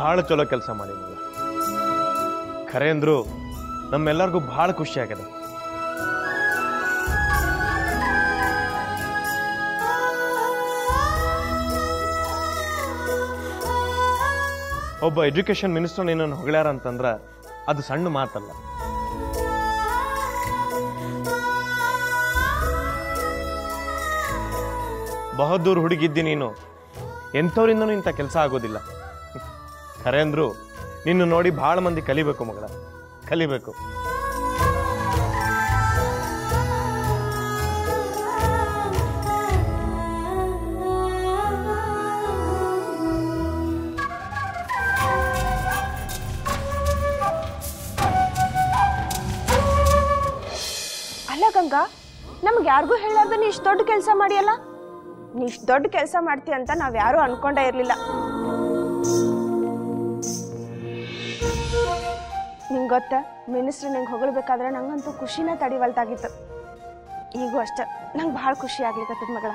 ಭಾಳ ಚಲೋ ಕೆಲಸ ಮಾಡಿ ಮಗಳ ಖರೆ ಅಂದ್ರು ನಮ್ಮೆಲ್ಲರಿಗೂ ಭಾಳ ಖುಷಿ ಆಗ್ಯದ ಒಬ್ಬ ಎಜುಕೇಶನ್ ಮಿನಿಸ್ಟರ್ ನಿನ್ನನ್ನು ಹೊಗ್ಳ್ಯಾರ ಅಂತಂದ್ರ ಅದು ಸಣ್ಣ ಮಾತಲ್ಲ ಬಹದ್ದೂರ್ ಹುಡುಗಿದ್ದಿ ನೀನು ಎಂಥವ್ರಿಂದನೂ ಇಂಥ ಕೆಲಸ ಆಗೋದಿಲ್ಲ ಖರೆ ಅಂದ್ರು ನಿನ್ನ ನೋಡಿ ಭಾಳ ಮಂದಿ ಕಲಿಬೇಕು ಮಗಳ ಕಲಿಬೇಕು ಅಲ್ಲ ಗಂಗಾ ನಮ್ಗೆ ಯಾರಿಗೂ ಹೇಳಾರ್ದ ನೀ ಇಷ್ಟು ದೊಡ್ಡ ಕೆಲಸ ಮಾಡಿಯಲ್ಲ ನೀ ಇಷ್ಟು ದೊಡ್ಡ ಕೆಲಸ ಮಾಡ್ತೀಯ ಅಂತ ನಾವ್ ಯಾರು ಅನ್ಕೊಂಡೇ ಇರ್ಲಿಲ್ಲ ನಿಂಗೆ ಗೊತ್ತ ಮಿನಿಸ್ಟ್ರ್ ನಿಂಗೆ ಹೊಗಳ್ಬೇಕಾದ್ರೆ ನಂಗಂತೂ ಖುಷಿನ ತಡಿವಲ್ತಾಗಿತ್ತು ಈಗೂ ಅಷ್ಟೆ ನಂಗೆ ಭಾಳ ಖುಷಿ ಆಗ್ಲಿಕ್ಕತ್ತದ ಮಗಳ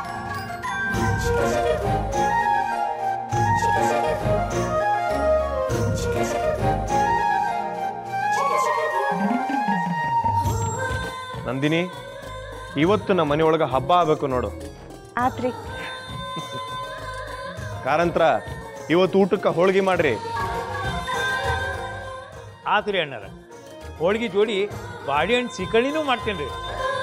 ನಂದಿನಿ ಇವತ್ತು ನಮ್ಮ ಮನೆಯೊಳಗೆ ಹಬ್ಬ ಆಗಬೇಕು ನೋಡು ಆತ್ರಿ ಕಾರಂತ್ರ ಇವತ್ತು ಊಟಕ್ಕೆ ಹೋಳ್ಗೆ ಮಾಡ್ರಿ ಆತು ರೀ ಅಣ್ಣಾರ ಹೋಳ್ಗೆ ಜೋಡಿ ಬಾಳೆಹಣ್ಣು ಸಿಕಳಿನೂ ಮಾಡ್ತೇನೆ ರೀ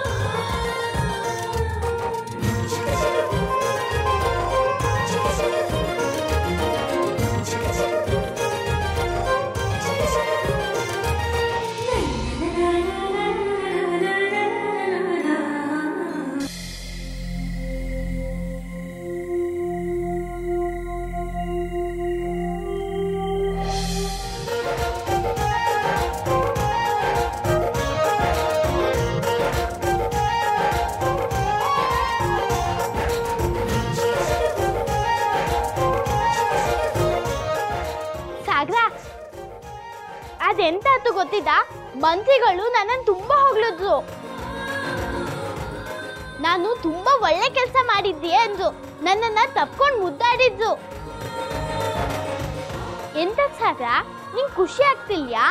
ಸಾಗ್ರ ಅದೆಂತಾಯ್ತು ಗೊತ್ತಿದ್ದ ಮಂತ್ರಿಗಳು ನನ್ನನ್ನು ತುಂಬಾ ಹೊಗಳಿದ್ರು ನಾನು ತುಂಬಾ ಒಳ್ಳೆ ಕೆಲಸ ಮಾಡಿದ್ದೆ ಅಂದ್ರು ನನ್ನನ್ನ ತಪ್ಕೊಂಡು ಮುದ್ದಾಡಿದ್ರು ಎಂತ ಸಾಗ್ರ ನಿಂಗೆ ಖುಷಿ ಆಗ್ತಿಲ್ಯಾ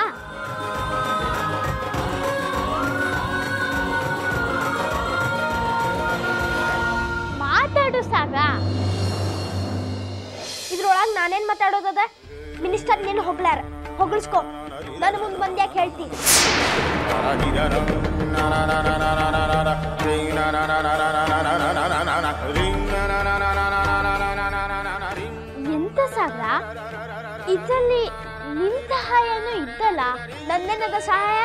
ಮಾತಾಡು ಸಾಗ್ರ ಇದ್ರೊಳಗೆ ನಾನೇನ್ ಮಾತಾಡೋದದ ಮಿನಿಸ್ಟರ್ ನೀನು ಹೊಗ್ಲಾರ ಹೊಗಳಿಸ್ಕೊ ನಾನು ಮುಂದೆ ಬಂದು ಯಾಕೆ ಹೇಳ್ತಿ ಎಂತ ಸಾಗ್ರ ಇದರಲ್ಲಿ ನಿನ್ ಸಹಾಯನೂ ಇದ್ದಲ್ಲ ನನ್ನೇನದ ಸಹಾಯ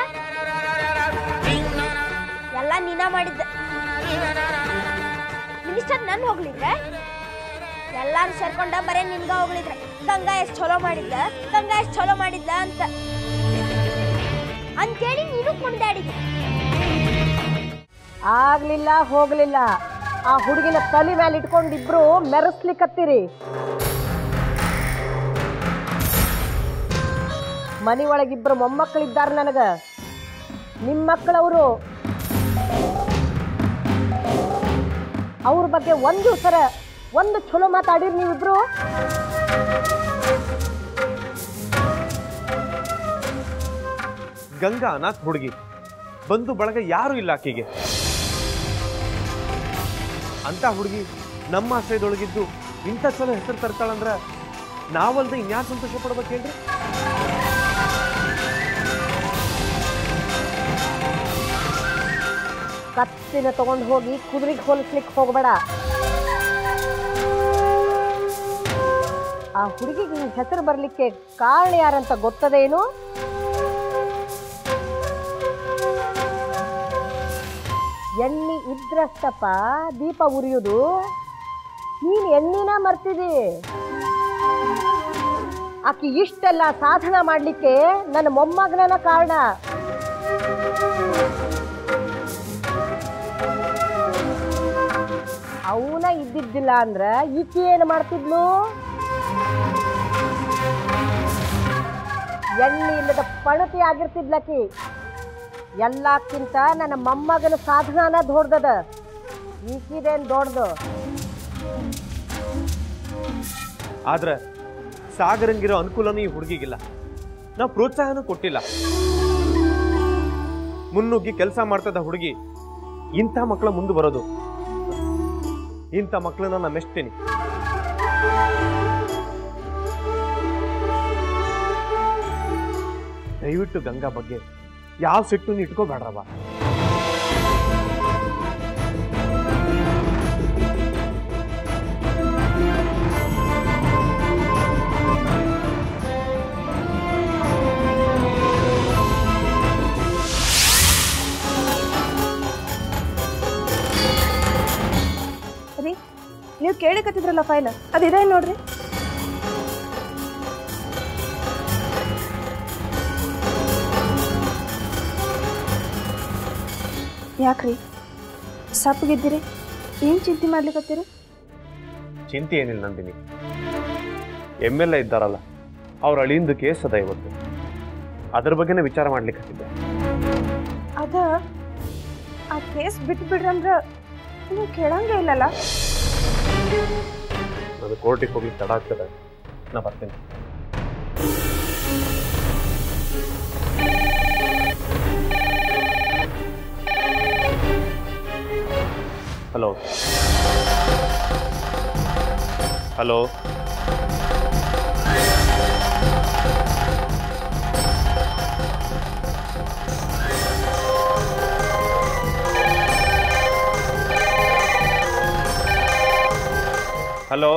ಎಲ್ಲ ನೀನ ಮಾಡಿದ್ದ ಮಿನಿಸ್ಟರ್ ನನ್ ಹೋಗ್ಲಿದ್ರೆ ಎಲ್ಲಾರು ಸೇರ್ಕೊಂಡ ಬರೇ ನಿನ್ಗ ಹೋಗ್ಲಿದ್ರೆ ಗಂಗಾ ಎಷ್ಟ್ ಚಲೋ ಮಾಡಿದ್ದ ಗಂಗಾ ಎಷ್ಟ್ ಚಲೋ ಮಾಡಿದ್ದ ಅಂತ ಅಂತೇಳಿ ನೀನು ಕುಣಿದಾಡಿದ್ದೆ ಆಗ್ಲಿಲ್ಲ ಹೋಗ್ಲಿಲ್ಲ ಆ ಹುಡುಗಿನ ತಲೆ ಮೇಲೆ ಇಟ್ಕೊಂಡಿಬ್ರು ಮೆರೆಸ್ಲಿಕ್ಕತ್ತೀರಿ ಮನಿ ಒಳಗಿಬ್ರು ಮೊಮ್ಮಕ್ಕಳಿದ್ದಾರೆ ನನಗ ನಿಮ್ಮ ಮಕ್ಕಳವರು ಅವ್ರ ಬಗ್ಗೆ ಒಂದು ಸರ ಒಂದು ಚಲೋ ಮಾತಾಡಿರಿ ನೀವಿಬ್ರು ಗಂಗಾ ಅನಾಥ್ ಹುಡುಗಿ ಬಂಧು ಬಳಗ ಯಾರು ಇಲ್ಲ ಆಕೆಗೆ ಅಂತ ಹುಡುಗಿ ನಮ್ಮ ಆಶ್ರಯದೊಳಗಿದ್ದು ಇಂಥ ಚಲೋ ಹೆಸರು ತರ್ತಾಳಂದ್ರ ನಾವಲ್ದ ಇನ್ಯಾರು ಸಂತೋಷ ಪಡ್ಬೇಕೇನ್ರಿ ಕತ್ತಿನ ತಗೊಂಡು ಹೋಗಿ ಕುದುರೆಗೆ ಹೋಲಿಸ್ಲಿಕ್ಕೆ ಹೋಗಬೇಡ ಆ ಹುಡುಗಿಗೆ ನಿನ್ ಹೆಸರು ಬರ್ಲಿಕ್ಕೆ ಕಾರಣ ಯಾರಂತ ಗೊತ್ತದೇನು ಎಣ್ಣೆ ಇದ್ರಷ್ಟಪ್ಪ ದೀಪ ಉರಿಯುವುದು ನೀನು ಎಣ್ಣಿನ ಮರ್ತಿದಿ ಆಕಿ ಇಷ್ಟೆಲ್ಲ ಸಾಧನ ಮಾಡ್ಲಿಕ್ಕೆ ನನ್ನ ಮೊಮ್ಮಗನ ಕಾರಣ ಅವನ ಇದ್ದಿದ್ದಿಲ್ಲ ಅಂದ್ರ ಈಕಿ ಏನು ಮಾಡ್ತಿದ್ಲು ಎಣ್ಣೆ ಇಲ್ಲದ ಪಣತಿ ಆಗಿರ್ತಿದ್ಲಕಿ ಎಲ್ಲಕ್ಕಿಂತ ನನ್ನ ಮೊಮ್ಮಗನ ಸಾಧನಾನ ದೊಡ್ಡದ ಈಕಿದೇನ್ ದೊಡ್ಡದು ಆದ್ರೆ ಸಾಗರಂಗಿರೋ ಅನುಕೂಲನೂ ಈ ಹುಡುಗಿಗಿಲ್ಲ ನಾವು ಪ್ರೋತ್ಸಾಹನೂ ಕೊಟ್ಟಿಲ್ಲ ಮುನ್ನುಗ್ಗಿ ಕೆಲಸ ಮಾಡ್ತದ ಹುಡುಗಿ ಇಂಥ ಮಕ್ಕಳ ಮುಂದೆ ಬರೋದು ಇಂಥ ಮಕ್ಕಳನ್ನ ನಾನು ಮೆಚ್ತೀನಿ ದಯವಿಟ್ಟು ಗಂಗಾ ಬಗ್ಗೆ ಯಾವ ಸಿಟ್ಟು ಇಟ್ಕೋಬೇಡ್ರವ ರೀ ನೀವು ಕೇಳಿಕತ್ತಿದ್ರಲ್ಲ ಫೈಲ್ ಅದಿದೆ ನೋಡ್ರಿ ಯಾಕ್ರಿ ಸಪ್ಪಗಿದ್ದೀರಿ ಏನು ಚಿಂತೆ ಮಾಡ್ಲಿಕತ್ತೀರಿ ಚಿಂತೆ ಏನಿಲ್ಲ ನಂದಿನಿ ಎಮ್ ಎಲ್ ಎ ಇದ್ದಾರಲ್ಲ ಅವ್ರ ಅಳಿಯಿಂದ ಕೇಸ್ ಅದ ಇವತ್ತು ಅದ್ರ ಬಗ್ಗೆನೇ ವಿಚಾರ ಮಾಡ್ಲಿಕ್ಕೆ ಅದ ಆ ಕೇಸ್ ಬಿಟ್ಟು ಬಿಡ್ರಂದ್ರ ನೀವು ಕೇಳಂಗೇ ಇಲ್ಲಲ್ಲ ಅದು ಕೋರ್ಟಿಗೆ ಹೋಗ್ಲಿಕ್ಕೆ ತಡ ಆಗ್ತದೆ ನಾ ಬರ್ತೀನಿ ಹಲೋ ಹಲೋ ಹಲೋ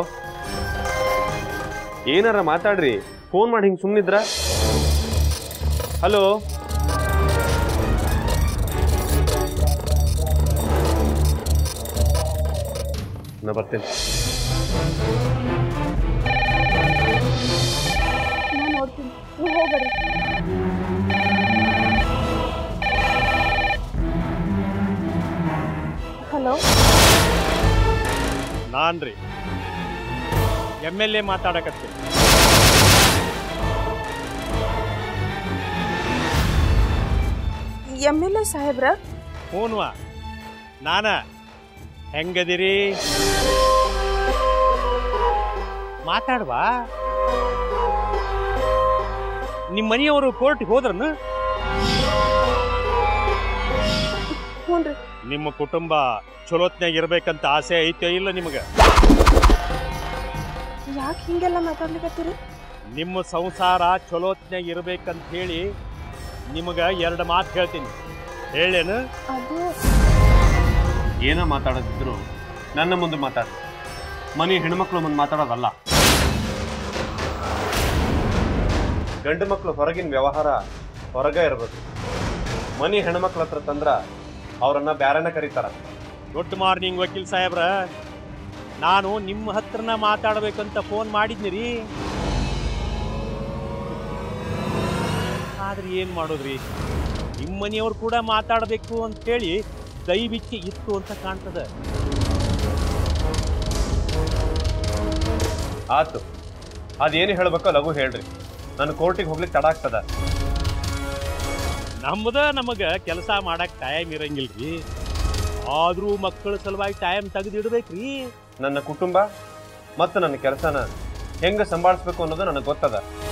ಏನಾರ ಮಾತಾಡ್ರಿ ಫೋನ್ ಮಾಡಿ ಹಿಂಗೆ ಸುಮ್ಮನಿದ್ರ ಹಲೋ ನಾ ಬರ್ತೀನಿ ನಾನು ನೋಡ್ತೀನಿ ನೀವು ಹೋಗ್ಬೇಡಿ ಹಲೋ ನಾನ್ರಿ ಎಮ್ ಎಲ್ ಎ ಮಾತಾಡಕತ್ತೀನಿ ಎಮ್ ಎಲ್ ಎ ಸಾಹೇಬ್ರ ಹೂನ್ವಾ ನಾನ ಹೆಂಗದಿರಿ ಮಾತಾಡ್ವಾ ನಿಮ್ಮ ಮನೆಯವರು ಕೋರ್ಟ್ಗೆ ಹೋದ್ರನು ಹ್ಞೂ ರೀ ನಿಮ್ಮ ಕುಟುಂಬ ಚಲೋತ್ನಾಗ ಇರ್ಬೇಕಂತ ಆಸೆ ಐತೆ ಇಲ್ಲ ನಿಮಗೆ ಯಾಕೆ ಹಿಂಗೆಲ್ಲ ಮಾತಾಡ್ಲಿಕತ್ತೀರಿ ನಿಮ್ಮ ಸಂಸಾರ ಚಲೋತ್ನಾಗ ಇರ್ಬೇಕಂತ ಹೇಳಿ ನಿಮಗೆ ಎರಡು ಮಾತು ಹೇಳ್ತೀನಿ ಹೇಳೇನು ಅದು ಏನೋ ಮಾತಾಡೋದಿದ್ರು ನನ್ನ ಮುಂದೆ ಮಾತಾಡಿ ಮನೆ ಹೆಣ್ಮಕ್ಳು ಮುಂದೆ ಮಾತಾಡೋದಲ್ಲ ಗಂಡು ಮಕ್ಕಳು ಹೊರಗಿನ ವ್ಯವಹಾರ ಹೊರಗ ಇರ್ಬೇಕು ಮನೆ ಹೆಣ್ಮಕ್ಳ ಹತ್ರ ತಂದ್ರ ಅವರನ್ನ ಬ್ಯಾರನ ಕರೀತಾರ ಗುಡ್ ಮಾರ್ನಿಂಗ್ ವಕೀಲ್ ಸಾಹೇಬ್ರ ನಾನು ನಿಮ್ಮ ಹತ್ರನ ಮಾತಾಡ್ಬೇಕಂತ ಫೋನ್ ಮಾಡಿದ್ನಿ ರೀ ಆದ್ರೆ ಏನ್ ಮಾಡೋದ್ರಿ ನಿಮ್ಮ ಮನೆಯವ್ರು ಕೂಡ ಮಾತಾಡಬೇಕು ಅಂತ ಹೇಳಿ ದಯವಿಚ್ಚೆ ಇತ್ತು ಅಂತ ಕಾಣ್ತದ ಆತು ಅದೇನು ಹೇಳ್ಬೇಕೋ ಲಘು ಹೇಳ್ರಿ ನಾನು ಕೋರ್ಟಿಗೆ ಹೋಗ್ಲಿಕ್ಕೆ ತಡ ಆಗ್ತದ ನಮ್ದ ನಮಗ ಕೆಲಸ ಮಾಡಕ್ ಟೈಮ್ ಇರಂಗಿಲ್ರಿ ಆದ್ರೂ ಮಕ್ಕಳ ಸಲುವಾಗಿ ಟೈಮ್ ತೆಗೆದಿಡ್ಬೇಕ್ರಿ ನನ್ನ ಕುಟುಂಬ ಮತ್ತು ನನ್ನ ಕೆಲಸನ ಹೆಂಗೆ ಸಂಭಾಳಿಸ್ಬೇಕು ಅನ್ನೋದು ನನಗೆ ಗೊತ್ತದ